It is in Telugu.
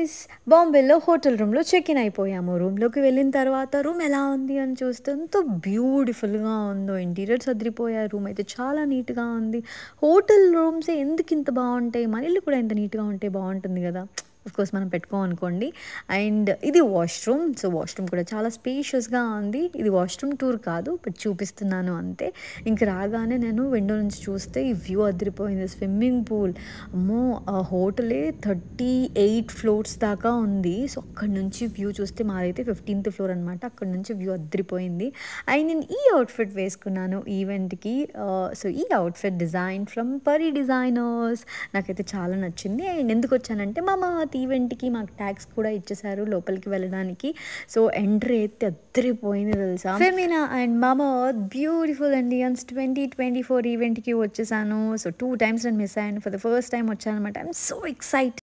గైస్ బాంబేలో హోటల్ రూమ్లో చెక్ ఇన్ అయిపోయాము రూమ్లోకి వెళ్ళిన తర్వాత రూమ్ ఎలా ఉంది అని చూస్తే ఎంత బ్యూటిఫుల్గా ఉందో ఇంటీరియర్స్ అదిరిపోయాయి రూమ్ అయితే చాలా నీట్గా ఉంది హోటల్ రూమ్స్ ఎందుకు ఇంత బాగుంటాయి మన ఇల్లు కూడా ఇంత నీట్గా ఉంటే బాగుంటుంది కదా కోర్స్ మనం పెట్టుకోమనుకోండి అండ్ ఇది వాష్రూమ్ సో వాష్రూమ్ కూడా చాలా స్పేషియస్గా ఉంది ఇది వాష్రూమ్ టూర్ కాదు బట్ చూపిస్తున్నాను అంతే ఇంక రాగానే నేను విండో నుంచి చూస్తే ఈ వ్యూ అదిరిపోయింది స్విమ్మింగ్ పూల్ అమ్మో ఆ హోటలే థర్టీ ఎయిట్ ఫ్లోర్స్ దాకా ఉంది సో అక్కడ నుంచి వ్యూ చూస్తే మాదైతే ఫిఫ్టీన్త్ ఫ్లోర్ అనమాట అక్కడ నుంచి వ్యూ అదిరిపోయింది అండ్ నేను ఈ అవుట్ఫిట్ వేసుకున్నాను ఈవెంట్కి సో ఈ outfit design from Pari designers నాకైతే చాలా నచ్చింది అండ్ ఎందుకు వచ్చానంటే మా మా ఈవెంట్కి మాకు ట్యాక్స్ కూడా ఇచ్చేసారు లోపలికి వెళ్ళడానికి సో ఎంట్రీ అయితే అద్దరిపోయింది తెలుసా Femina and Mama beautiful Indians twenty twenty four ఈవెంట్కి వచ్చేసాను సో టూ టైమ్స్ నేను మిస్ అయ్యాను ఫర్ ద ఫస్ట్ టైం వచ్చాను అనమాట ఐఎమ్ సో ఎక్సైట్